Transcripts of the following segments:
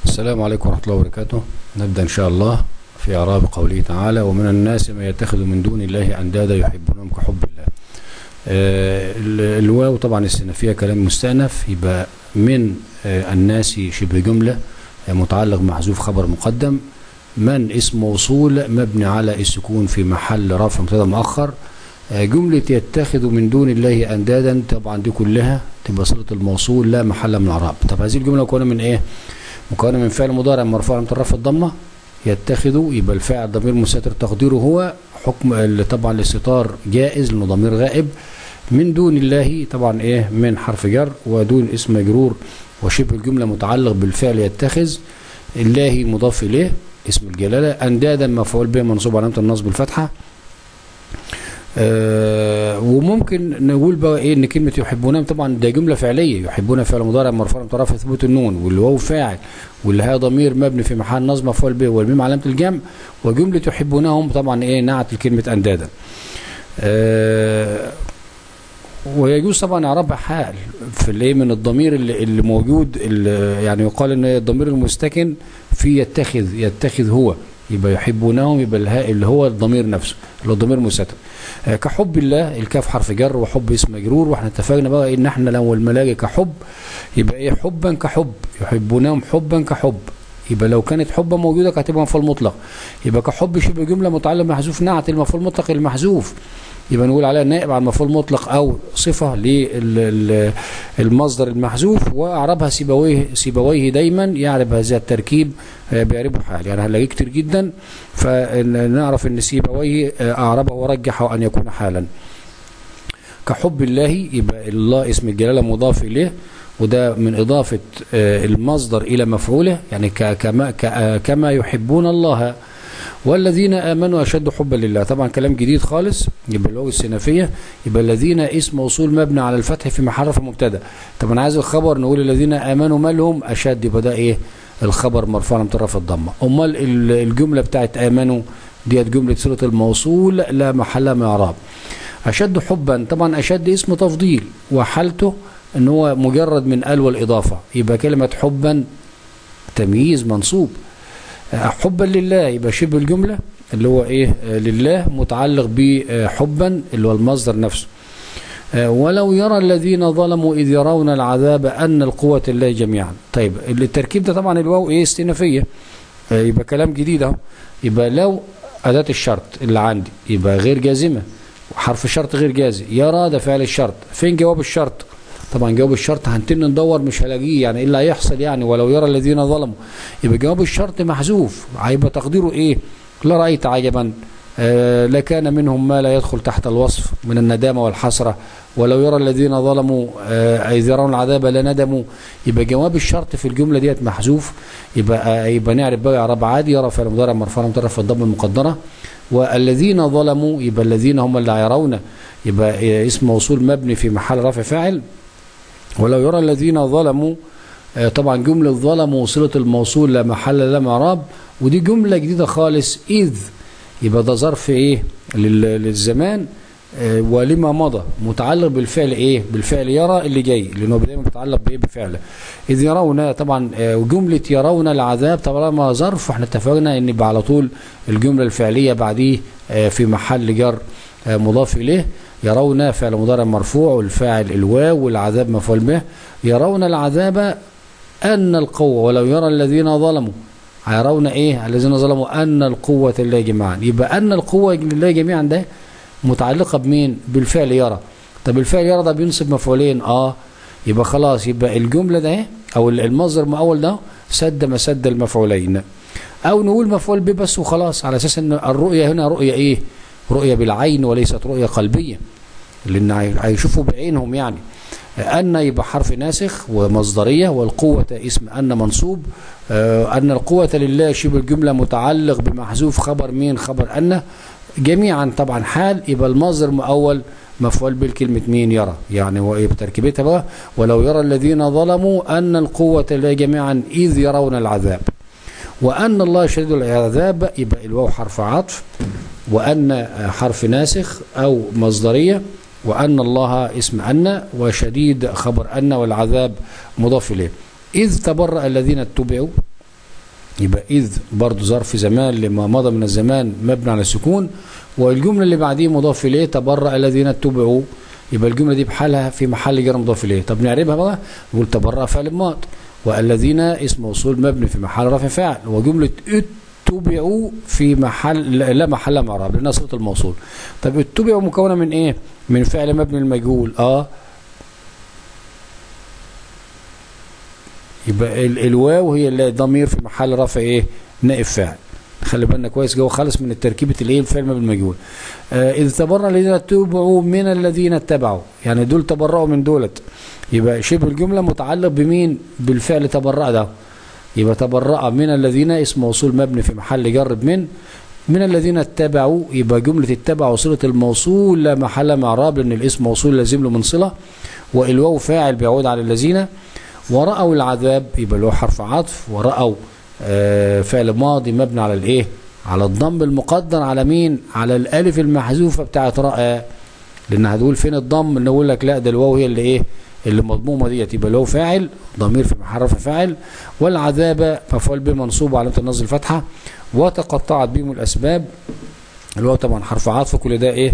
السلام عليكم ورحمة الله وبركاته نبدأ إن شاء الله في إعراب قوله تعالى ومن الناس من يتخذ من دون الله أندادا يحبونهم كحب الله آه ال- الواو طبعا استئنافية كلام مستأنف يبقى من آه الناس شبه جملة آه متعلق محذوف خبر مقدم من اسم موصول مبني على السكون في محل رفع مبتدا مؤخر آه جملة يتخذ من دون الله أندادا طبعا دي كلها تبقى صلة الموصول لا محل من الإعراب طب هذه الجملة مكونة من إيه؟ مكونة من فعل مضارع مرفوع علامة الرفع الضمة يتخذ يبقى الفاعل ضمير مستتر تقديره هو حكم ال- طبعا الاستتار جائز لانه ضمير غائب من دون الله طبعا ايه من حرف جر ودون اسم مجرور وشبه الجمله متعلق بالفعل يتخذ الله مضاف اليه اسم الجلاله اندادا مفعول به منصوب علامه النصب الفتحه آه وممكن نقول بقى ايه ان كلمه يحبونهم طبعا ده جمله فعليه يحبون فعل مضارع مرفوع بطرف ثبوت النون والواو فاعل والهاء ضمير مبني في محل نصب مفعول به والميم علامه الجمع وجمله يحبونهم طبعا ايه نعت لكلمه اندادا آه ويجوز طبعا اعرابها حال في الايه من الضمير اللي, اللي موجود اللي يعني يقال ان الضمير المستكن في يتخذ يتخذ هو يبقى يحبونهم يبقى الهاء اللي هو الضمير نفسه اللي هو الضمير مستتر آه، كحب الله الكاف حرف جر وحب اسم مجرور واحنا اتفقنا بقى ان احنا لو الملاجئ كحب يبقى ايه حبا كحب يحبونهم حبا كحب يبقى لو كانت حبا موجوده كانت هتبقى مفعول مطلق يبقى كحب شبه جمله متعلق محذوف نعت المفعول المطلق المحذوف يبقى نقول عليها نائب عن مفعول مطلق او صفه للمصدر المحذوف واعربها سيبويه سيبويه دايما يعرب هذا التركيب آه، بيعربه حال يعني هنلاقيه كتير جدا فنعرف ان سيبويه آه، اعربه ورجحه ان يكون حالا كحب الله يبقى الله اسم الجلاله مضاف اليه وده من اضافه آه، المصدر الى مفعوله يعني ك- كما ك- آه، كما يحبون الله والذين امنوا اشد حبا لله طبعا كلام جديد خالص يبقى الواو السنافيه يبقى الذين اسم موصول مبني على الفتح في محل رفع مبتدا طب انا عايز الخبر نقول الذين امنوا ما لهم اشد يبقى ده ايه الخبر مرفوع على رفع الضمه امال ال- الجمله بتاعت امنوا ديت جمله صله الموصول لا محل من اعراب اشد حبا طبعا اشد اسم تفضيل وحالته ان هو مجرد من ال والاضافه يبقى كلمه حبا تمييز منصوب حبا لله يبقى شبه الجملة اللي هو ايه آه، لله متعلق بحبا اللي هو المصدر نفسه آه، ولو يرى الذين ظلموا إذ يرون العذاب أن القوة لله جميعا طيب التركيب ده طبعا الواو ايه استئنافية آه، يبقى كلام جديد اهو يبقى لو أداة الشرط اللي عندي يبقى غير جازمة وحرف شرط غير جازم يرى ده فعل الشرط فين جواب الشرط طبعا جواب الشرط هنتن ندور مش هلاقيه يعني ايه اللي هيحصل يعني ولو يرى الذين ظلموا يبقى جواب الشرط محذوف هيبقى تقديره ايه لا رأيت عجبا آه لكان منهم ما لا يدخل تحت الوصف من الندامة والحسرة ولو يرى الذين ظلموا آه إذ يرون العذاب لندموا يبقى جواب الشرط في الجملة ديت محذوف يبقى آه يبقى نعرف بقى إعراب عادي يرى فعل مضارع مرفوع مترف الضم المقدرة والذين ظلموا يبقى الذين هم اللي يرون يبقى آه اسم موصول مبني في محل رفع فاعل ولو يرى الذين ظلموا آه، طبعا جملة ظلموا صلة الموصول لا محل لا معراب ودي جملة جديدة خالص إذ يبقى ده ظرف إيه لل- للزمان آه، ولما مضى متعلق بالفعل إيه بالفعل يرى اللي جاي لأنه دايما متعلق بإيه بفعله إذ يرون طبعا آه، وجملة يرون العذاب طالما ظرف واحنا اتفقنا إن يبقى على طول الجملة الفعلية بعديه آه، في محل جر آه، مضاف إليه يرون فعل مضارع مرفوع والفاعل الواو والعذاب مفعول به يرون العذاب أن القوة ولو يرى الذين ظلموا يرون إيه الذين ظلموا أن القوة لله جميعا يبقى أن القوة لله جميعا ده متعلقة بمين بالفعل يرى طب الفعل يرى ده بينصب مفعولين آه يبقى خلاص يبقى الجملة ده أو المصدر المؤول ده سد مسد المفعولين أو نقول مفعول به بس وخلاص على أساس أن الرؤية هنا رؤية إيه رؤية بالعين وليست رؤية قلبية لأن هي- هيشوفوا بعينهم يعني أن يبقى حرف ناسخ ومصدرية والقوة اسم أن منصوب آه، أن القوة لله شبه الجملة متعلق بمحذوف خبر مين خبر أن جميعا طبعا حال يبقى المصدر مؤول مفعول بالكلمة مين يرى يعني هو إيه بتركيبتها بقى ولو يرى الذين ظلموا أن القوة لله جميعا إذ يرون العذاب وأن الله شديد العذاب يبقى الواو حرف عطف وأن حرف ناسخ أو مصدرية وأن الله اسم أن وشديد خبر أن والعذاب مضاف إليه إذ تبرأ الذين اتبعوا يبقى إذ برضه ظرف زمان لما مضى من الزمان مبني على السكون والجملة اللي بعديه مضاف إليه تبرأ الذين اتبعوا يبقى الجملة دي بحالها في محل جر مضاف إليه طب نعربها بقى نقول تبرأ فعل ماض والذين اسم موصول مبني في محل رفع فاعل وجملة اتبعوا في محل لا محل مع رب لأنها صفة الموصول طب اتبعوا مكونة من إيه؟ من فعل مبني المجهول آه يبقى ال- الواو هي اللي ضمير في محل رفع ايه نائب فاعل خلي بالنا كويس جوه خالص من التركيبه الايه الفعل ما بالمجهول آه اذ تبرأ الذين اتبعوا من الذين اتبعوا يعني دول تبرأوا من دولت يبقى شبه الجمله متعلق بمين بالفعل تبرأ ده يبقى تبرأ من الذين اسم موصول مبني في محل جر من من الذين اتبعوا يبقى جملة اتبعوا صلة الموصول لا محل مع اعراب لأن الاسم موصول لازم له من صلة والواو فاعل بيعود على الذين ورأوا العذاب يبقى اللي هو حرف عطف ورأوا آه فعل ماضي مبني على الايه على الضم المقدر على مين على الالف المحذوفه بتاعت رأى لان هتقول فين الضم نقول لك لا ده الواو هي اللي ايه اللي مضمومه ديت يبقى الواو فاعل ضمير في محل رفع فاعل والعذاب مفعول به منصوب علامه النصب الفتحه وتقطعت بهم الاسباب الواو طبعا حرف عطف كل ده ايه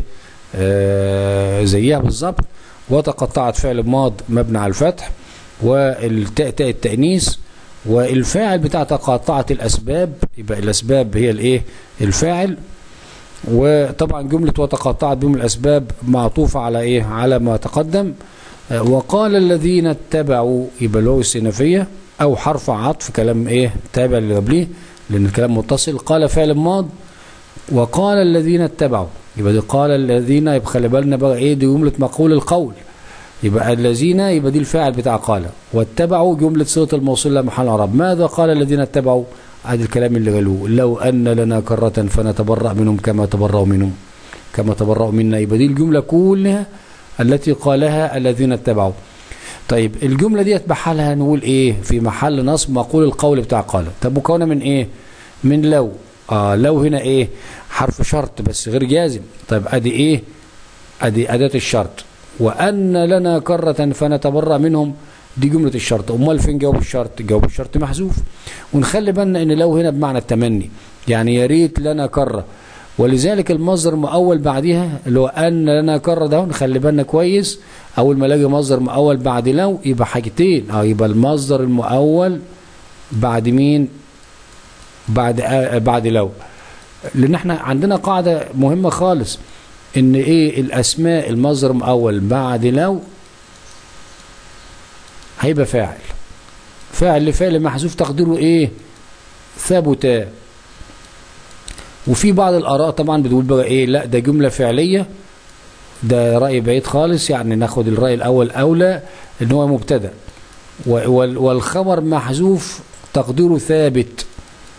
آه زيها بالظبط وتقطعت فعل ماض مبني على الفتح والتاء تاء التأنيث والفاعل بتاع تقاطعت الأسباب يبقى الأسباب هي الإيه الفاعل وطبعا جملة وتقاطعت بهم الأسباب معطوفة على إيه على ما تقدم آه، وقال الذين اتبعوا يبقى اللي هو السنفية أو حرف عطف كلام إيه تابع اللي قبليه لأن الكلام متصل قال فعل ماض وقال الذين اتبعوا يبقى دي قال الذين يبقى خلي بالنا بقى إيه دي جملة مقول القول يبقى الذين يبقى دي الفاعل بتاع قال واتبعوا جملة صلة الموصول لا محل عرب ماذا قال الذين اتبعوا هذا الكلام اللي قالوه لو أن لنا كرة فنتبرأ منهم كما تبرأوا منهم كما تبرأوا منا يبقى دي الجملة كلها التي قالها الذين اتبعوا طيب الجملة دي بحالها نقول ايه في محل نصب مقول القول بتاع قال طب مكونة من ايه من لو اه لو هنا ايه حرف شرط بس غير جازم طيب ادي ايه ادي اداة الشرط وأن لنا كرة فنتبرأ منهم دي جملة الشرط أمال فين جواب الشرط جواب الشرط محذوف ونخلي بالنا إن لو هنا بمعنى التمني يعني يا ريت لنا كرة ولذلك المصدر مؤول بعدها اللي هو أن لنا كرة ده نخلي بالنا كويس أول ما الاقي مصدر مؤول بعد لو يبقى حاجتين أه يبقى المصدر المؤول بعد مين بعد آه بعد لو لأن احنا عندنا قاعدة مهمة خالص ان ايه الاسماء المصدر الاول بعد لو هيبقى فاعل فاعل لفعل محذوف تقديره ايه ثبت وفي بعض الاراء طبعا بتقول بقى ايه لا ده جمله فعليه ده راي بعيد خالص يعني ناخد الراي الاول اولى ان هو مبتدا والخبر محذوف تقديره ثابت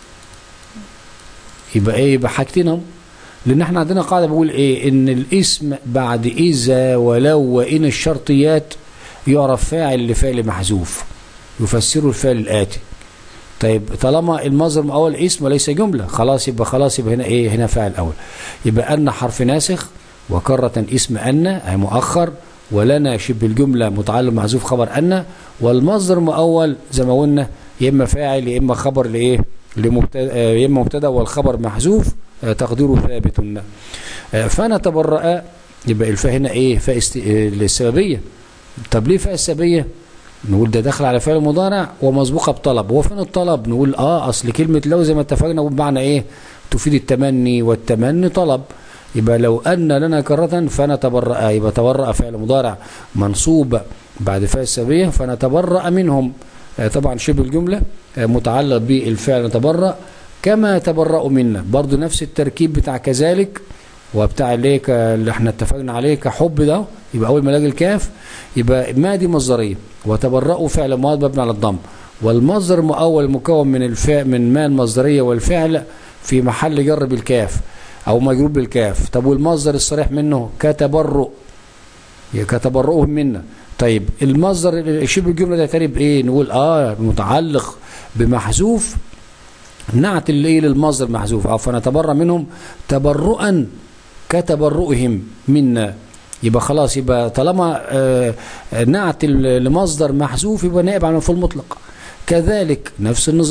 يبقى ايه يبقى حاجتين اهو لان احنا عندنا قاعده بقول ايه ان الاسم بعد اذا ولو وان الشرطيات يعرف فاعل لفعل محذوف يفسره الفعل الاتي طيب طالما المصدر الاول اسم وليس جمله خلاص يبقى خلاص يبقى هنا ايه هنا فاعل اول يبقى ان حرف ناسخ وكرة اسم ان اي مؤخر ولنا شبه الجمله متعلق محذوف خبر ان والمصدر مؤول زي ما قلنا يا اما فاعل يا اما خبر لايه لمبتدا يا اما مبتدا والخبر محذوف تقديره ثابت فانا تبرأ يبقى الفاء هنا ايه فاء است... السببيه طب ليه فاء السببيه نقول ده داخل على فعل مضارع ومسبوقه بطلب هو فين الطلب نقول اه اصل كلمه لو زي ما اتفقنا بمعنى ايه تفيد التمني والتمني طلب يبقى لو ان لنا كرة فنتبرأ يبقى تبرأ فعل مضارع منصوب بعد فاء السببيه فنتبرأ منهم طبعا شبه الجمله متعلق بالفعل نتبرأ كما تبرأوا منا برضو نفس التركيب بتاع كذلك وبتاع اللي اللي احنا اتفقنا عليه كحب ده يبقى اول ما الاقي الكاف يبقى ما دي مصدريه وتبرأوا فعل ماض مبني على الضم والمصدر المؤول مكون من الفعل من ما المصدريه والفعل في محل جر بالكاف او مجرور بالكاف طب والمصدر الصريح منه كتبرؤ كتبرؤهم منا طيب المصدر شبه الجمله ده تاني بايه نقول اه متعلق بمحذوف نعت اللي للمصدر محذوف او فنتبرأ منهم تبرؤا كتبرؤهم منا يبقى خلاص يبقى طالما آه نعت لمصدر محذوف يبقى نائب عن المفعول المطلق كذلك نفس النظام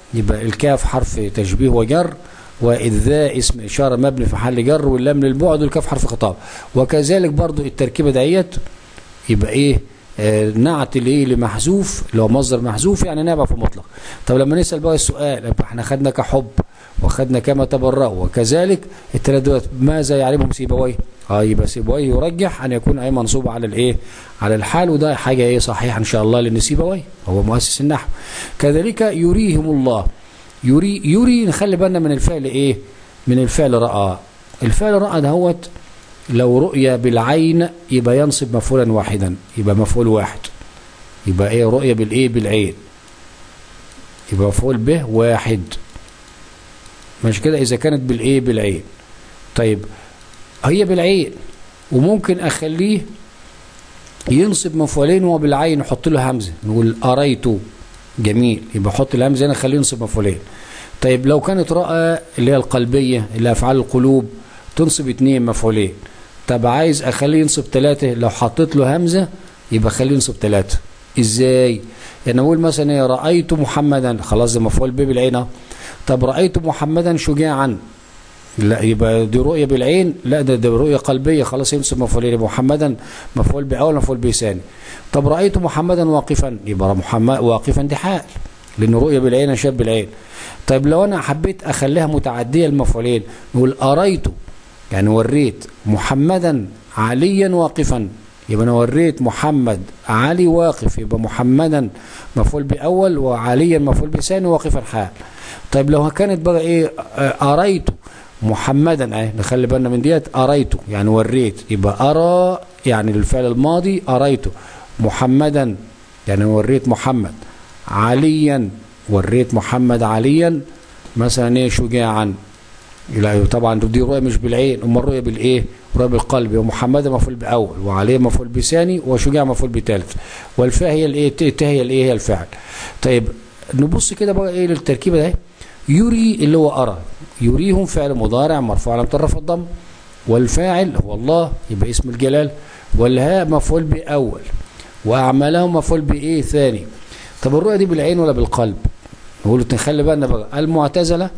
يبقى الكاف حرف تشبيه وجر والذاء اسم إشارة مبني في محل جر واللام للبعد والكاف حرف خطاب وكذلك برضو التركيبة ديت يبقى ايه آه نعت الايه لمحذوف اللي هو مصدر محذوف يعني نابع في مطلق طب لما نسال بقى السؤال يبقى احنا خدنا كحب وخدنا كما تبرأوا وكذلك الثلاث دول ماذا يعلمهم سيبويه اه يبقى سيبويه يرجح ان يكون اي منصوب على الايه على الحال وده حاجه ايه صحيحه ان شاء الله لان سيبويه هو مؤسس النحو كذلك يريهم الله يري يري نخلي بالنا من الفعل ايه من الفعل راى الفعل راى دهوت لو رؤية بالعين يبقى ينصب مفعولا واحدا يبقى مفعول واحد يبقى ايه رؤية بالايه بالعين يبقى مفعول به واحد مش كده اذا كانت بالايه بالعين طيب هي بالعين وممكن اخليه ينصب مفعولين وهو بالعين نحط له همزه نقول اريت جميل يبقى احط الهمزه هنا خليه ينصب مفعولين طيب لو كانت راى اللي هي القلبيه اللي افعال القلوب تنصب اتنين مفعولين طب عايز اخليه ينصب ثلاثة لو حطيت له همزة يبقى خليه ينصب ثلاثة ازاي يعني اقول مثلا ايه رأيت محمدا خلاص ده مفعول به بالعين طب رأيت محمدا شجاعا لا يبقى دي رؤية بالعين لا ده ده رؤية قلبية خلاص ينصب مفعولين يبقى محمدا مفعول بأول مفعول به ثاني طب رأيت محمدا واقفا يبقى محمد واقفا دي حال لأن رؤية بالعين شاب بالعين طيب لو أنا حبيت أخليها متعدية المفعولين نقول أريت يعني وريت محمدا عليا واقفا يبقى انا وريت محمد علي واقف يبقى محمدا مفعول باول وعليا مفعول بثاني واقفا حال طيب لو كانت بقى ايه اريت محمدا اهي نخلي بالنا من ديت اريت يعني وريت يبقى ارى يعني الفعل الماضي اريت محمدا يعني وريت محمد عليا وريت محمد عليا مثلا ايه شجاعا لا طبعا دي رؤيه مش بالعين اما الرؤيه بالايه رؤيه بالقلب ومحمد مفعول باول وعليه مفعول بثاني وشجاع مفعول بثالث والفاء هي الايه الت هي الايه هي الفعل طيب نبص كده بقى ايه للتركيبه ده يري اللي هو ارى يريهم فعل مضارع مرفوع على الرفع الضم والفاعل هو الله يبقى اسم الجلال والهاء مفعول باول واعمالهم مفعول بايه ثاني طب الرؤيه دي بالعين ولا بالقلب نقول نخلي بالنا بقى المعتزله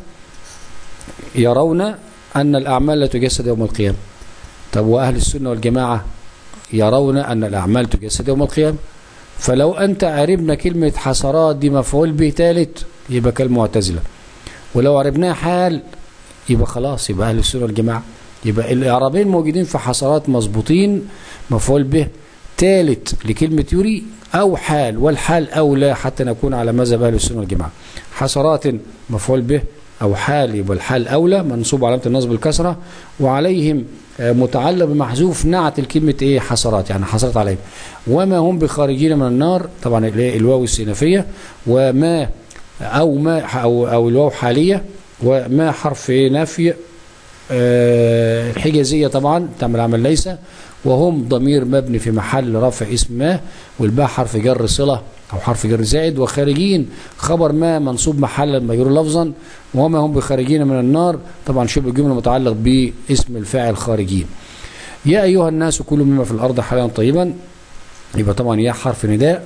يرون أن الأعمال لا تجسد يوم القيامة طب وأهل السنة والجماعة يرون أن الأعمال تجسد يوم القيامة فلو أنت عربنا كلمة حسرات دي مفعول به ثالث يبقى كالمعتزلة ولو عربناها حال يبقى خلاص يبقى أهل السنة والجماعة يبقى الإعرابين موجودين في حسرات مظبوطين مفعول به ثالث لكلمة يري أو حال والحال أولى حتى نكون على مذهب أهل السنة والجماعة حسرات مفعول به أو حال يبقى الحال أولى منصوب علامة النصب الكسرة وعليهم متعلق بمحذوف نعت الكلمة إيه حسرات يعني حسرت عليهم وما هم بخارجين من النار طبعا الواو السينفية وما أو ما أو أو الواو حالية وما حرف نفي أه الحجازية طبعا تعمل عمل ليس وهم ضمير مبني في محل رفع اسم ما والباء حرف جر صلة أو حرف جر زائد وخارجين خبر ما منصوب محلا مجرور لفظا وما هم بخارجين من النار طبعا شبه الجملة متعلق باسم الفاعل خارجين يا أيها الناس كلوا مما في الأرض حلالا طيبا يبقى طبعا يا حرف نداء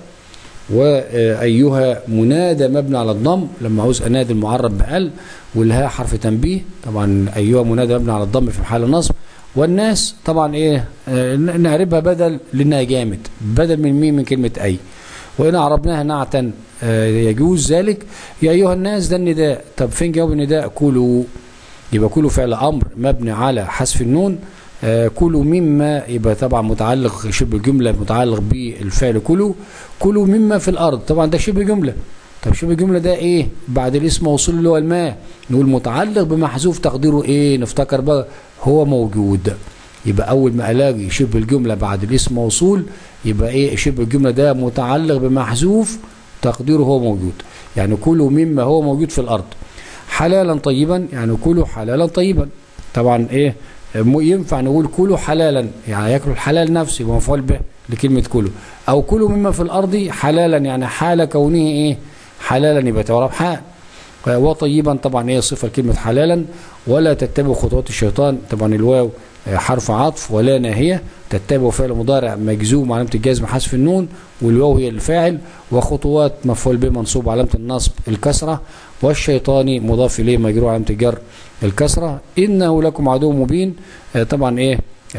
وأيها منادى مبني على الضم لما عاوز أنادي المعرب بأل والهاء حرف تنبيه طبعا أيها منادى مبني على الضم في محل النصب والناس طبعا ايه آه نعربها بدل لانها جامد بدل من مين من كلمة اي وإن عربناها نعتا آه يجوز ذلك يا أيها الناس ده النداء طب فين جواب النداء كلوا يبقى كلوا فعل أمر مبني على حذف النون آه كلوا مما يبقى طبعا متعلق شبه الجملة متعلق بالفعل كلوا كلوا مما في الأرض طبعا ده شبه جملة طب شبه الجملة ده ايه بعد الاسم موصول اللي هو الماء نقول متعلق بمحذوف تقديره ايه نفتكر بقى هو موجود يبقى اول ما الاقي شبه الجملة بعد الاسم موصول يبقى ايه شبه الجملة ده متعلق بمحذوف تقديره هو موجود يعني كلوا مما هو موجود في الارض حلالا طيبا يعني كلوا حلالا طيبا طبعا ايه ينفع نقول كلوا حلالا يعني ياكلوا الحلال نفسه يبقى مفعول به لكلمة كلوا او كلوا مما في الارض حلالا يعني حال كونه ايه حلالا يبقى تواب حال وطيبا طبعا هي صفة كلمة حلالا ولا تتبعوا خطوات الشيطان طبعا الواو حرف عطف ولا ناهية تتبع فعل مضارع مجزوم علامة الجزم حذف النون والواو هي الفاعل وخطوات مفعول به منصوب علامة النصب الكسرة والشيطاني مضاف إليه مجرور علامة الجر الكسرة إنه لكم عدو مبين آه طبعا إيه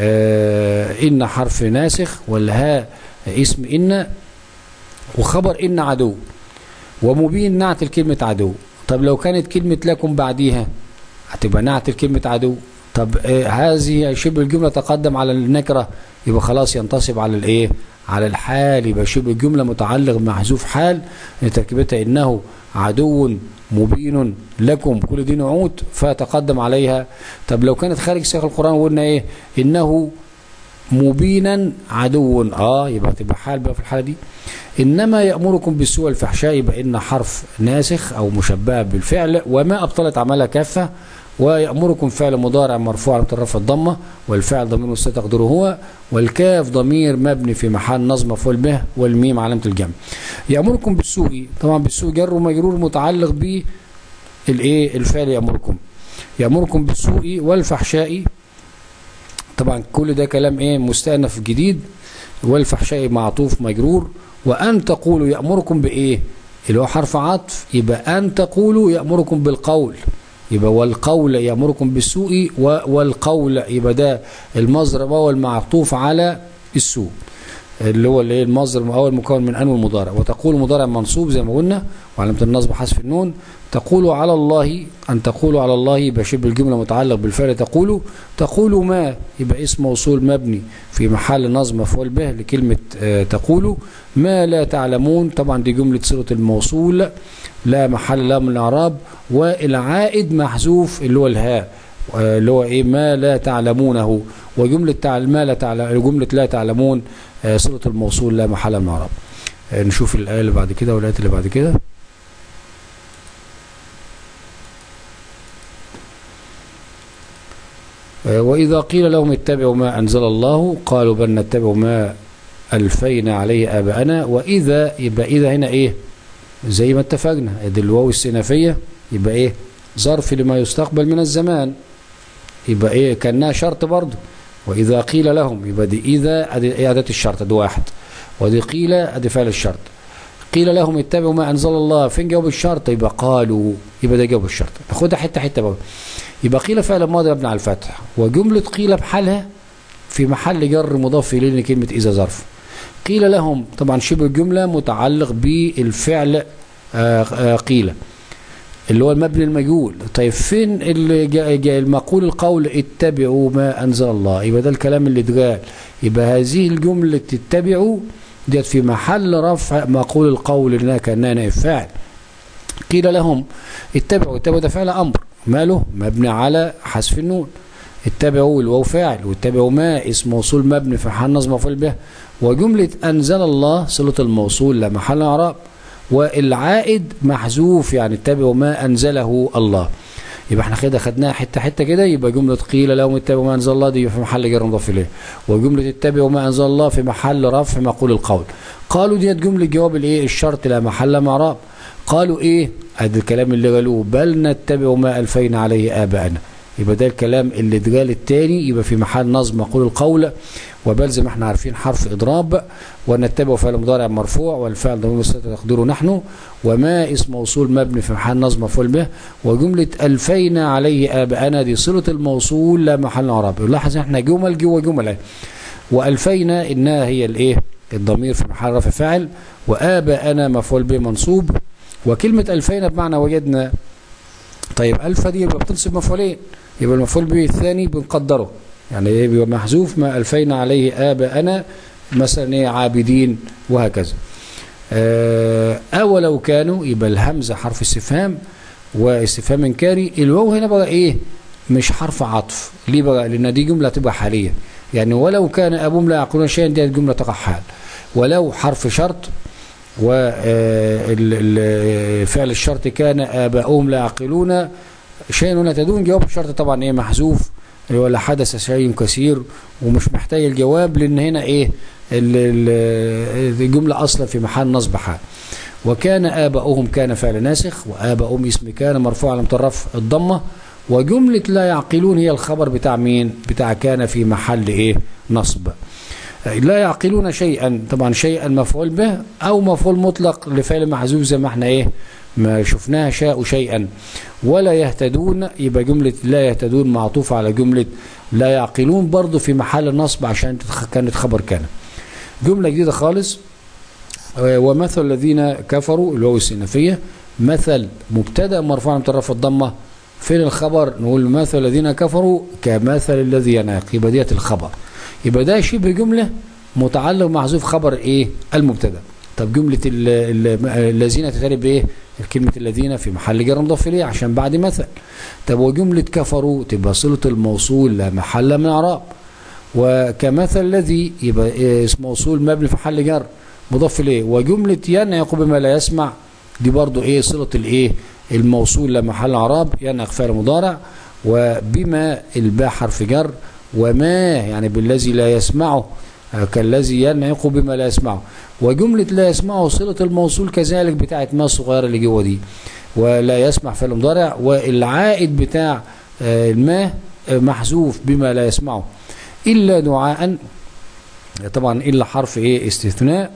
آه إن حرف ناسخ والهاء اسم إن وخبر إن عدو ومبين نعت الكلمة عدو طب لو كانت كلمة لكم بعديها هتبقى نعت الكلمة عدو طب آه هذه شبه الجملة تقدم على النكرة يبقى خلاص ينتصب على الايه على الحال يبقى شبه الجملة متعلق محذوف حال تركيبتها انه عدو مبين لكم كل دي نعوت فتقدم عليها طب لو كانت خارج سياق القرآن وقلنا ايه انه مبينا عدو اه يبقى تبقى حال بقى في الحالة دي انما يأمركم بالسوء والفحشاء يبقى ان حرف ناسخ او مشبه بالفعل وما ابطلت عملها كافة ويأمركم فعل مضارع مرفوع على الرفع الضمة والفعل ضمير مستتر هو والكاف ضمير مبني في محل نصب مفعول به والميم علامة الجمع يأمركم بالسوء طبعا بالسوء جر ومجرور متعلق ب الايه الفعل يأمركم يأمركم بالسوء والفحشاء طبعا كل ده كلام ايه مستأنف جديد والفحشاء معطوف مجرور وأن تقولوا يأمركم بإيه اللي هو حرف عطف يبقى أن تقولوا يأمركم بالقول يبقى والقول يأمركم بالسوء والقول يبقى ده المصدر الأول معطوف على السوء اللي هو الايه المصدر الاول مكون من ان والمضارع وتقول مضارع منصوب زي ما قلنا وعلامه النصب حذف النون تقول على الله ان تقولوا على الله يبقى شبه الجمله متعلق بالفعل تقولوا تقولوا ما يبقى اسم موصول مبني في محل نصب مفعول به لكلمه آه تقولوا ما لا تعلمون طبعا دي جمله صله الموصول لا محل لها من الاعراب والعائد محذوف اللي هو الهاء اللي هو ايه ما لا تعلمونه وجمله ما لا تعلم جمله لا تعلمون صله الموصول لا محل من الاعراب نشوف الايه اللي بعد كده والايات اللي بعد كده وإذا قيل لهم اتبعوا ما أنزل الله قالوا بل نتبع ما ألفينا عليه آباءنا وإذا يبقى إذا هنا إيه زي ما اتفقنا دي الواو السنافية يبقى إيه ظرف لما يستقبل من الزمان يبقى إيه كأنها شرط برضه وإذا قيل لهم يبقى دي إذا أدي أداة الشرط دي واحد ودي قيل أدي فعل الشرط قيل لهم اتبعوا ما أنزل الله فين جواب الشرط يبقى قالوا يبقى ده جواب الشرط ناخدها حتة حتة بقى يبقى قيل فعل ماضي مبني على الفتح وجملة قيل بحالها في محل جر مضاف إليه كلمة إذا ظرف قيل لهم طبعا شبه الجملة متعلق بالفعل قيل اللي هو المبني المجهول طيب فين اللي جاء جاء المقول القول اتبعوا ما أنزل الله يبقى ده الكلام اللي اتقال يبقى هذه الجملة تتبعوا ديت في محل رفع مقول القول انها كانها نائب فاعل قيل لهم اتبعوا اتبعوا ده فعل امر ماله مبني على حذف النون اتبعوا الواو فاعل واتبعوا ما اسم موصول مبني في محل نصب مفعول به وجملة أنزل الله صلة الموصول لا محل اعراب والعائد محذوف يعني اتبعوا ما أنزله الله يبقى احنا كده خدناها حته حته كده يبقى جمله قيل لهم اتبعوا ما انزل الله دي في محل جر مضاف اليه وجمله اتبعوا ما انزل الله في محل رفع مقول القول قالوا ديت جمله جواب الايه الشرط لا محل معراب قالوا ايه ادي الكلام اللي قالوه بل نتبع ما الفينا عليه اباءنا يبقى ده الكلام اللي اتقال التاني يبقى في محل نصب مقول القول وبل زي ما احنا عارفين حرف اضراب ونتبع فعل مضارع مرفوع والفعل ضمير مستتر تقديره نحن وما اسم موصول مبني في محل نصب مفعول به وجمله الفينا عليه اباءنا دي صله الموصول لا محل اعراب لاحظ احنا جمل جوه جمل والفينا انها هي الايه الضمير في محل رفع فاعل واباءنا مفعول به منصوب وكلمه الفينا بمعنى وجدنا طيب الف دي يبقى بتنصب مفعولين يبقى المفعول به الثاني بنقدره يعني ايه بيبقى محذوف ما الفينا عليه اباءنا مثلا ايه عابدين وهكذا آه اولو كانوا يبقى الهمزه حرف استفهام واستفهام انكاري الواو هنا بقى ايه مش حرف عطف ليه بقى لان دي جمله تبقى حاليه يعني ولو كان ابوهم لا يعقلون شيئا دي جمله تقع حال ولو حرف شرط وفعل الشرط كان اباؤهم لا يعقلون شيئا ولا تدون جواب الشرط طبعا ايه محذوف ولا حدث شيء كثير ومش محتاج الجواب لان هنا ايه الجمله اصلا في محل نصب حال وكان اباؤهم كان فعل ناسخ واباؤهم اسم كان مرفوع على الرفع الضمه وجملة لا يعقلون هي الخبر بتاع مين بتاع كان في محل ايه نصب لا يعقلون شيئا طبعا شيئا مفعول به او مفعول مطلق لفعل محذوف زي ما احنا ايه ما شفناها شاء شيئا ولا يهتدون يبقى جملة لا يهتدون معطوفة على جملة لا يعقلون برضو في محل نصب عشان كانت خبر كان جملة جديدة خالص ومثل الذين كفروا اللي هو السنفية مثل مبتدا مرفوع مترف الضمة فين الخبر نقول مثل الذين كفروا كمثل الذي يناق يبقى ديت الخبر يبقى ده شبه جملة متعلق محذوف خبر ايه المبتدا طب جملة الذين تتعرف بايه كلمة الذين في محل جر مضاف اليه عشان بعد مثل طب وجملة كفروا تبقى صلة الموصول لا محل من اعراب وكمثل الذي يبقى إيه اسم موصول مبني في محل جر مضاف اليه وجملة ينعق بما لا يسمع دي برضو ايه صلة الايه الموصول لمحل اعراب ينعق فعل مضارع وبما الباء حرف جر وما يعني بالذي لا يسمعه كالذي ينعق بما لا يسمعه وجملة لا يسمعه صلة الموصول كذلك بتاعت ما الصغيرة اللي جوه دي ولا يسمع فعل مضارع والعائد بتاع الماء محذوف بما لا يسمعه إلا دعاء طبعا إلا حرف إيه استثناء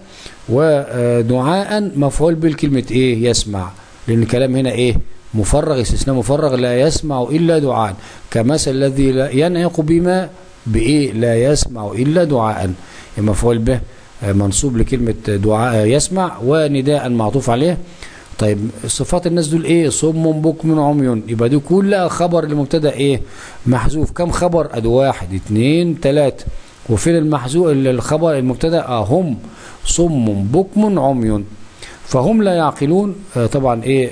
ودعاء مفعول بالكلمة إيه يسمع لأن الكلام هنا إيه مفرغ استثناء مفرغ لا يسمع إلا دعاء كمثل الذي لا ينعق بما بإيه لا يسمع إلا دعاء مفعول به منصوب لكلمة دعاء يسمع ونداء معطوف عليه طيب صفات الناس دول ايه صم بكم عمي يبقى دي كلها خبر لمبتدا ايه محذوف كم خبر ادي واحد اتنين تلاتة وفين المحذوف الخبر المبتدا اه هم صم بكم عمي فهم لا يعقلون آه طبعا ايه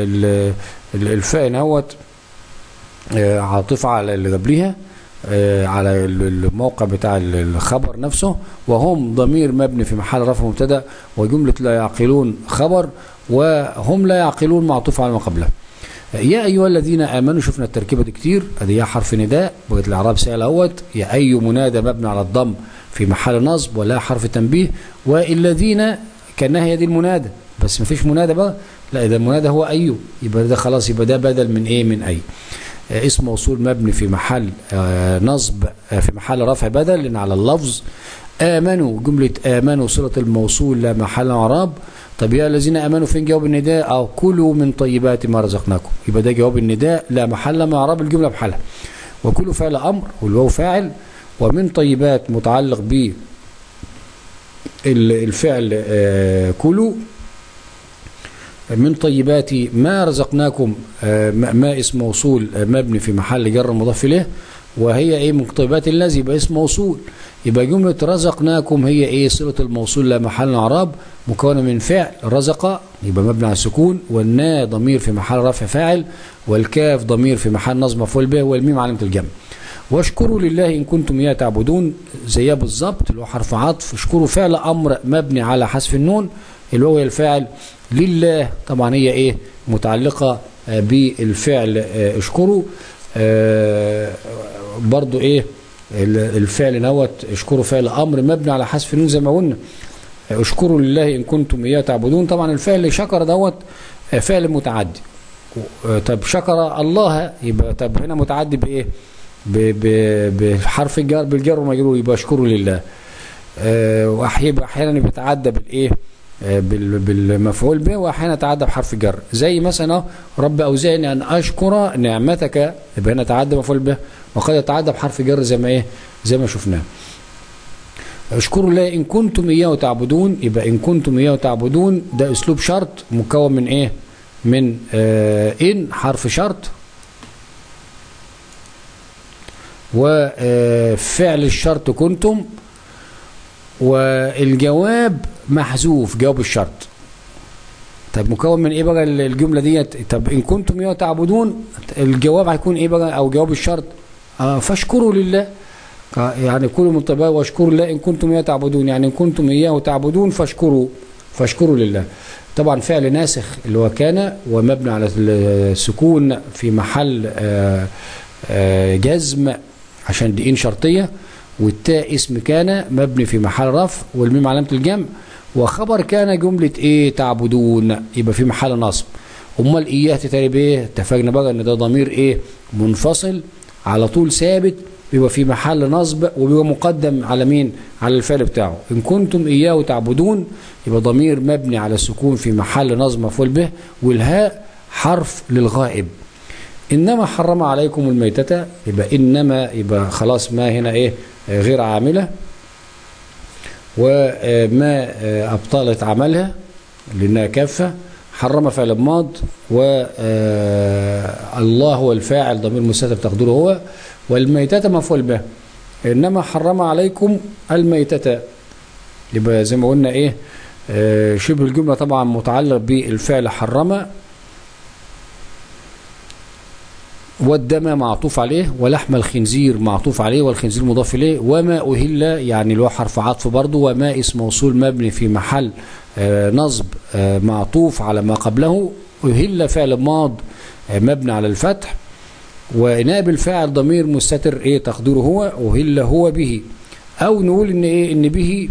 الفاء نوت آه عاطفة على اللي قبلها آه على الموقع بتاع الخبر نفسه وهم ضمير مبني في محل رفع مبتدا وجملة لا يعقلون خبر وهم لا يعقلون معطوف على ما قبله يا أيها الذين آمنوا شفنا التركيبة دي كتير ادي يا حرف نداء بقت الإعراب سهل اهوت يا أي منادى مبني على الضم في محل نصب ولا حرف تنبيه والذين كانها هي دي المنادى بس ما فيش منادى بقى لا إذا المنادى هو أيو يبقى ده خلاص يبقى ده بدل من إيه من أي اسم موصول مبني في محل نصب في محل رفع بدل لأن على اللفظ آمنوا جملة آمنوا صلة الموصول لا محل اعراب طب يا الذين آمنوا فين جواب النداء أو كلوا من طيبات ما رزقناكم يبقى ده جواب النداء لا محل من اعراب الجملة بحالها وكلوا فعل أمر والواو فاعل ومن طيبات متعلق ب الفعل كلوا من طيبات ما رزقناكم ما اسم موصول مبني في محل جر مضاف اليه وهي ايه من طيبات الذي يبقى اسم موصول يبقى جملة رزقناكم هي ايه صلة الموصول لا محل اعراب مكونة من فعل رزق يبقى مبني على السكون والنا ضمير في محل رفع فاعل والكاف ضمير في محل نصب مفعول به والميم علامة الجمع واشكروا لله ان كنتم اياه تعبدون زيها بالظبط اللي هو حرف عطف اشكروا فعل امر مبني على حذف النون اللي هو الفاعل لله طبعا هي ايه متعلقة بالفعل اشكروا برضو ايه الفعل نوت اشكروا فعل امر مبني على حذف النون زي ما قلنا اشكروا لله ان كنتم اياه تعبدون طبعا الفعل شكر دوت فعل متعدي طب شكر الله يبقى طب هنا متعدي بايه بحرف الجر بالجر ومجرور يبقى اشكروا لله واحيانا بيتعدى بالايه بالمفعول به واحيانا يتعدى بحرف الجر زي مثلا رب اوزعني ان اشكر نعمتك يبقى هنا تعدى مفعول به وقد يتعدى بحرف جر زي ما ايه زي ما شفناه اشكروا الله ان كنتم اياه تعبدون يبقى ان كنتم اياه تعبدون ده اسلوب شرط مكون من ايه من آه ان حرف شرط وفعل الشرط كنتم والجواب محذوف جواب الشرط طب مكون من ايه بقى الجمله ديت طب ان كنتم اياه تعبدون الجواب هيكون ايه بقى او جواب الشرط آه فاشكروا لله يعني كلوا من طيبات واشكروا لله ان كنتم اياه تعبدون يعني ان كنتم اياه تعبدون فاشكروا فاشكروا لله طبعا فعل ناسخ اللي هو كان ومبني على السكون في محل آآ آآ جزم عشان دي ان شرطيه والتاء اسم كان مبني في محل رفع والميم علامه الجمع وخبر كان جمله ايه تعبدون يبقى في محل نصب امال اياه تتعرب ايه اتفقنا بقى ان ده ضمير ايه منفصل على طول ثابت بيبقى في محل نصب وبيبقى مقدم على مين على الفعل بتاعه ان كنتم اياه تعبدون يبقى ضمير مبني على السكون في محل نصب مفعول به والهاء حرف للغائب انما حرم عليكم الميتة يبقى انما يبقى خلاص ما هنا ايه غير عامله وما ابطلت عملها لانها كافه حرم فعل ماض والله هو الفاعل ضمير مستتر تقديره هو والميتة مفعول به انما حرم عليكم الميتة يبقى زي ما قلنا ايه آه شبه الجملة طبعا متعلق بالفعل حرم والدم معطوف عليه ولحم الخنزير معطوف عليه والخنزير مضاف اليه وما أهل يعني اللي هو حرف عطف برضه وما اسم موصول مبني في محل آه نصب آه معطوف على ما قبله أهل فعل ماض مبني على الفتح ونائب الفاعل ضمير مستتر ايه تقديره هو أهل هو به او نقول ان ايه ان به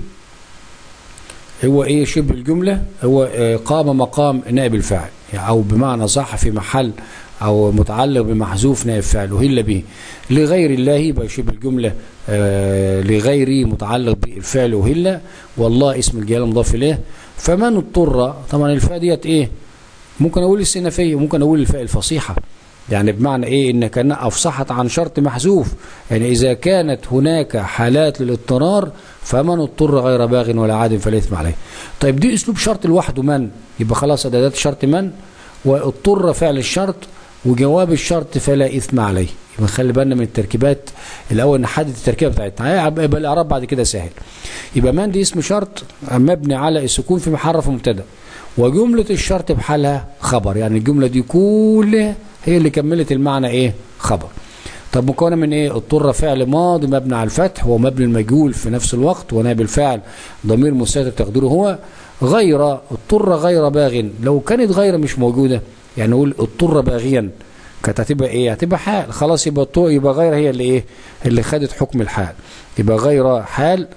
هو ايه شبه الجملة هو آه قام مقام نائب الفاعل يعني او بمعنى صح في محل او متعلق بمحذوف نائب فاعل أهل به لغير الله يبقى شبه الجملة آه لغيري متعلق بالفعل أهل والله اسم الجلالة مضاف اليه فمن اضطر طبعا الفاء ديت ايه ممكن اقول السنفية وممكن اقول الفاء الفصيحة يعني بمعنى ايه ان كانها افصحت عن شرط محذوف يعني اذا كانت هناك حالات للاضطرار فمن اضطر غير باغ ولا عاد فلا اثم عليه طيب دي اسلوب شرط لوحده من يبقى خلاص اداه شرط من واضطر فعل الشرط وجواب الشرط فلا اثم عليه يبقى خلي بالنا من التركيبات الاول نحدد التركيبه بتاعتها يبقى الاعراب بعد كده سهل يبقى من دي اسم شرط مبني على السكون في محل رفع مبتدا وجمله الشرط بحالها خبر يعني الجمله دي كلها هي اللي كملت المعنى ايه خبر طب مكونه من ايه اضطر فعل ماضي مبني على الفتح ومبني المجهول في نفس الوقت ونائب الفاعل ضمير مستتر تقديره هو غير اضطر غير باغ لو كانت غير مش موجوده يعني نقول اضطر باغيا كانت هتبقى ايه هتبقى حال خلاص يبقى يبقى غير هي اللي ايه اللي خدت حكم الحال يبقى غير حال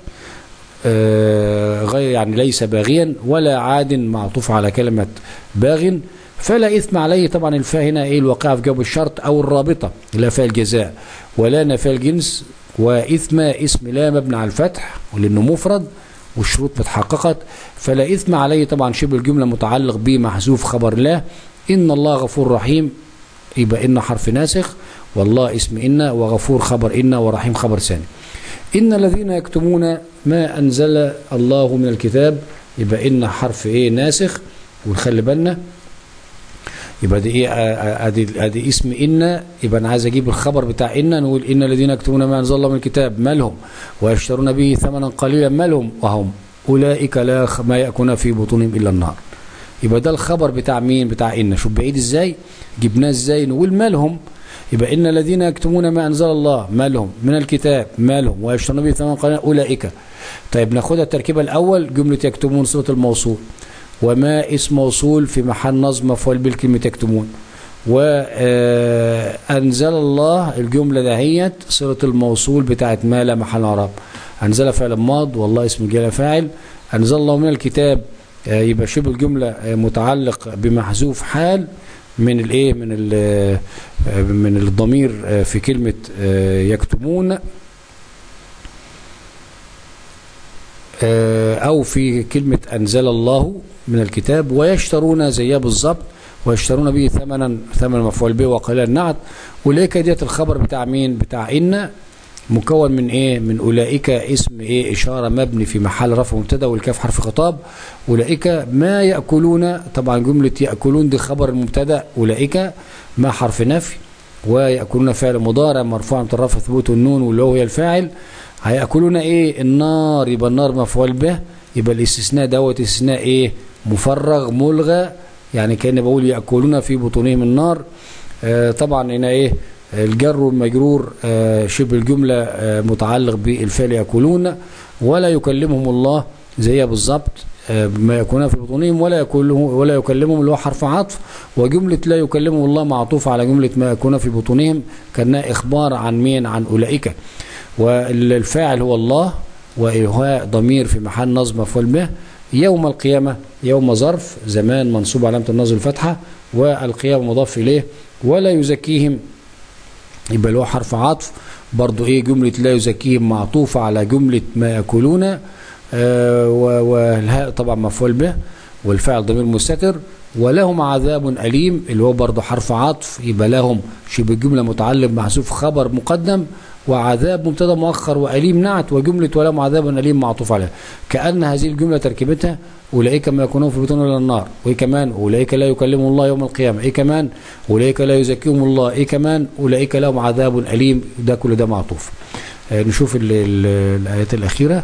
آه غير يعني ليس باغيا ولا عاد معطوف على كلمه باغ فلا إثم عليه طبعا الفاء هنا إيه الواقع في جواب الشرط أو الرابطة لا فاء الجزاء ولا نفاء الجنس وإثم اسم لا مبني على الفتح ولأنه مفرد والشروط متحققت فلا إثم عليه طبعا شبه الجملة متعلق بمحذوف خبر لا إن الله غفور رحيم يبقى إن حرف ناسخ والله اسم إن وغفور خبر إن ورحيم خبر ثاني إن الذين يكتمون ما أنزل الله من الكتاب يبقى إن حرف إيه ناسخ ونخلي بالنا يبقى دي ايه ادي ادي اسم ان يبقى انا عايز اجيب الخبر بتاع ان نقول ان الذين يكتبون ما انزل الله من الكتاب مالهم ويشترون به ثمنا قليلا مالهم وهم اولئك لا ما ياكلون في بطونهم الا النار يبقى ده الخبر بتاع مين بتاع ان شوف بعيد ازاي جبناه ازاي نقول مالهم يبقى ان الذين يكتمون ما انزل الله مالهم من الكتاب مالهم ويشترون به ثمنا قليلا اولئك طيب ناخدها التركيبه الاول جمله يكتمون صله الموصول وما اسم موصول في محل نصب مفعول بالكلمة يكتمون وأنزل الله الجملة دهيت صلة الموصول بتاعت ما لا محل عرب أنزل فعل ماض والله اسم جل فاعل أنزل الله من الكتاب يبقى شبه الجملة متعلق بمحذوف حال من الايه من من الضمير في كلمة يكتمون أو في كلمة أنزل الله من الكتاب ويشترون زيها بالظبط ويشترون به ثمنا ثمن مفعول به وقليلا نعت أولئك ديت الخبر بتاع مين بتاع إن مكون من ايه من اولئك اسم ايه اشاره مبني في محل رفع مبتدا والكاف حرف خطاب اولئك ما ياكلون طبعا جمله ياكلون دي خبر المبتدا اولئك ما حرف نفي وياكلون فعل مضارع مرفوع من الرفع ثبوت النون واللي هو الفاعل هياكلون ايه النار يبقى النار مفعول به يبقى الاستثناء دوت استثناء ايه مفرغ ملغى يعني كان بقول ياكلون في بطونهم النار آه طبعا هنا ايه الجر والمجرور آه شبه الجمله آه متعلق بالفعل ياكلون ولا يكلمهم الله زيها بالظبط ما يكون في بطونهم ولا يكلمهم ولا يكلمهم اللي هو حرف عطف وجمله لا يكلمهم الله معطوف على جمله ما يكون في بطونهم كانها اخبار عن مين عن اولئك والفاعل هو الله وإلهاء ضمير في محل نصب مفعول به يوم القيامة يوم ظرف زمان منصوب علامة النصب الفتحة والقيامة مضاف إليه ولا يزكيهم يبقى اللي هو حرف عطف برضو ايه جملة لا يزكيهم معطوفة على جملة ما يأكلون آه والهاء طبعا مفعول به والفاعل ضمير مستتر ولهم عذاب أليم اللي هو برضو حرف عطف يبقى لهم شبه الجملة متعلق محذوف خبر مقدم وعذاب مبتدا مؤخر وأليم نعت وجملة ولهم عذاب أليم معطوف عليها كأن هذه الجملة تركيبتها أولئك ما يكونون في بطون إلى النار وإيه كمان أولئك لا يكلمهم الله يوم القيامة إيه كمان أولئك لا يزكيهم الله إيه كمان أولئك لهم عذاب أليم ده كل ده معطوف آه نشوف ال ال الآيات الأخيرة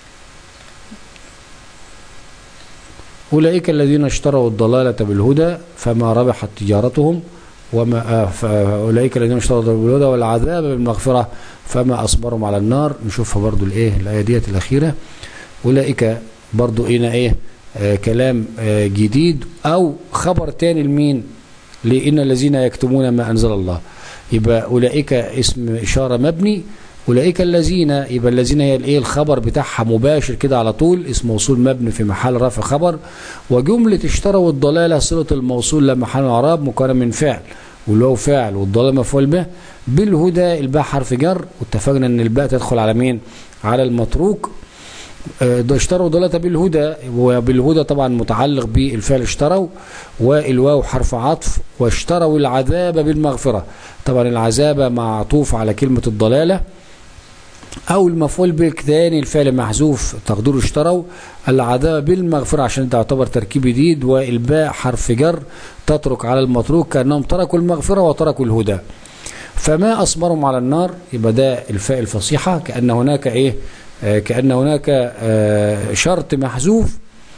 أولئك الذين اشتروا الضلالة بالهدى فما ربحت تجارتهم وما أولئك الذين اشتروا الضلالة بالهدى والعذاب بالمغفرة فما أصبرهم على النار نشوفها برضو الإيه الآية ديت الأخيرة أولئك برضو هنا إيه آه كلام آه جديد أو خبر تاني لمين لإن الذين يكتمون ما أنزل الله يبقى أولئك اسم إشارة مبني أولئك الذين يبقى الذين هي الايه الخبر بتاعها مباشر كده على طول اسم موصول مبني في محل رفع خبر وجملة اشتروا الضلالة صلة الموصول لا محل اعراب مكون من فعل واللي هو فاعل والضلال مفعول به بالهدى الباء حرف جر واتفقنا ان الباء تدخل على مين على المتروك ده اشتروا ضلالة بالهدى وبالهدى طبعا متعلق بالفعل اشتروا والواو حرف عطف واشتروا العذاب بالمغفرة طبعا العذاب معطوف على كلمة الضلالة او المفعول به تاني الفعل محذوف تقديره اشتروا العذاب بالمغفرة عشان ده يعتبر تركيب جديد والباء حرف جر تترك على المتروك كأنهم تركوا المغفرة وتركوا الهدى فما أصبرهم على النار يبقى ده الفاء الفصيحة كأن هناك إيه آه كأن هناك آه شرط محذوف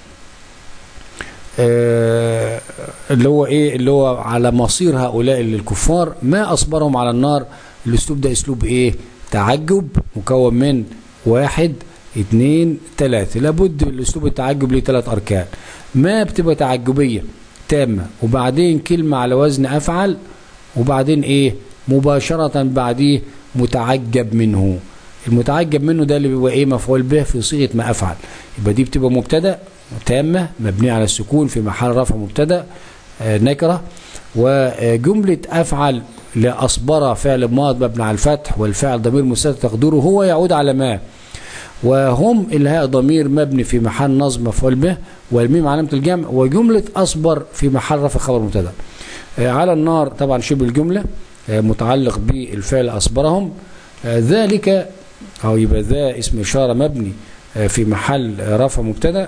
آه اللي هو إيه اللي هو على مصير هؤلاء الكفار ما أصبرهم على النار الأسلوب ده أسلوب إيه تعجب مكون من واحد اتنين تلاتة لابد الاسلوب التعجب ليه تلات اركان ما بتبقى تعجبية تامة وبعدين كلمة على وزن افعل وبعدين ايه مباشرة بعديه متعجب منه المتعجب منه ده اللي بيبقى ايه مفعول به في صيغة ما افعل يبقى دي بتبقى مبتدا تامة مبنية على السكون في محل رفع مبتدا آه نكرة وجملة افعل لأصبر فعل ماض مبني على الفتح والفعل ضمير مستتر تقديره هو يعود على ما وهم الهاء ضمير مبني في محل نصب مفعول به والميم علامة الجمع وجملة أصبر في محل رفع خبر مبتدا على النار طبعا شبه الجملة متعلق بالفعل أصبرهم ذلك أو يبقى ذا اسم إشارة مبني في محل رفع مبتدا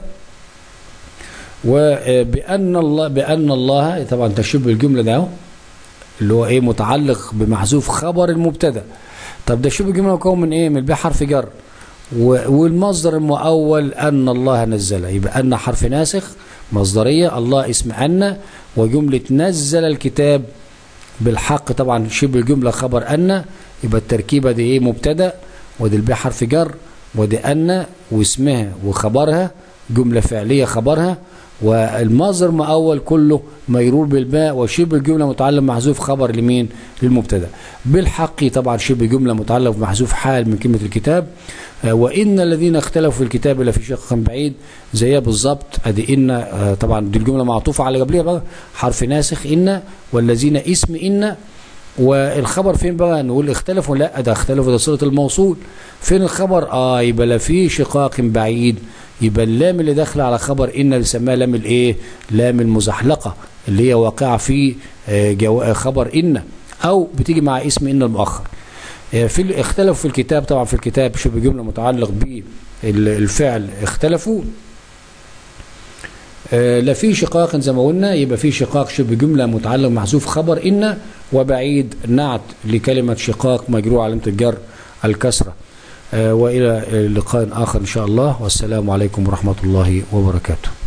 وبأن الله بأن الله طبعا تشبه الجملة ده اللي هو ايه متعلق بمحذوف خبر المبتدا طب ده شبه جمله مكون من ايه من الباء حرف جر والمصدر المؤول ان الله نزل يبقى ان حرف ناسخ مصدريه الله اسم ان وجمله نزل الكتاب بالحق طبعا شبه الجمله خبر ان يبقى التركيبه دي ايه مبتدا ودي الباء حرف جر ودي ان واسمها وخبرها جمله فعليه خبرها والمصدر مؤول كله ميرور بالباء وشبه الجملة متعلق محذوف خبر لمين للمبتدا بالحق طبعا شبه جملة متعلق بمحذوف حال من كلمة الكتاب وإن الذين اختلفوا في الكتاب لفي شق بعيد زيها بالظبط ادي إن طبعا دي الجملة معطوفة على قبلها بقى حرف ناسخ إن والذين اسم إن والخبر فين بقى نقول اختلفوا لا ده اختلفوا ده صلة الموصول فين الخبر اه يبقى لا في شقاق بعيد يبقى اللام اللي داخله على خبر ان اللي سماها لام الايه لام المزحلقه اللي هي واقعه في خبر ان او بتيجي مع اسم ان المؤخر في اختلفوا في الكتاب طبعا في الكتاب شبه جمله متعلق بالفعل اختلفوا لا في شقاق زي ما قلنا يبقى في شقاق شبه جمله متعلق محذوف خبر ان وبعيد نعت لكلمه شقاق مجروع علامه الجر الكسره وإلى لقاء آخر إن شاء الله والسلام عليكم ورحمة الله وبركاته